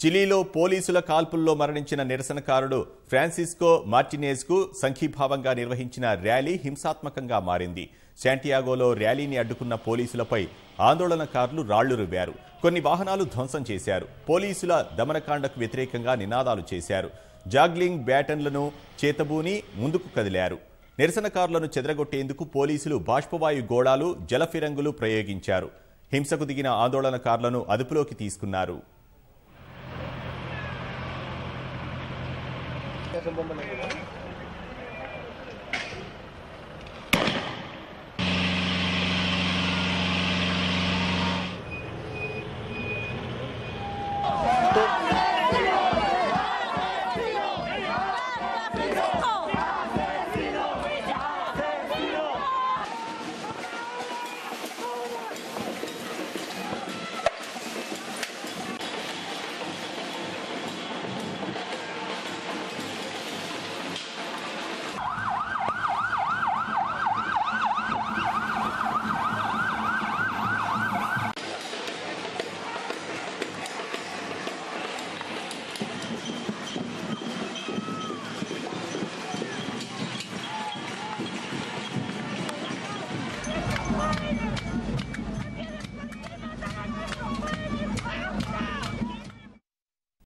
చిలీలో పోలీసుల కాల్పుల్లో మరణించిన నిరసనకారుడు ఫ్రాన్సిస్కో మార్టినేజ్కు సంఘీభావంగా నిర్వహించిన ర్యాలీ హింసాత్మకంగా మారింది శాంటియాగోలో ర్యాలీని అడ్డుకున్న పోలీసులపై ఆందోళనకారులు రాళ్లు రువ్వారు కొన్ని వాహనాలు ధ్వంసం చేశారు పోలీసుల దమనకాండకు వ్యతిరేకంగా నినాదాలు చేశారు జాగ్లింగ్ బ్యాటన్లను చేతబూని ముందుకు కదిలారు నిరసనకారులను చెదరగొట్టేందుకు పోలీసులు బాష్పవాయు గోళాలు జలఫిరంగులు ప్రయోగించారు హింసకు దిగిన ఆందోళనకారులను అదుపులోకి తీసుకున్నారు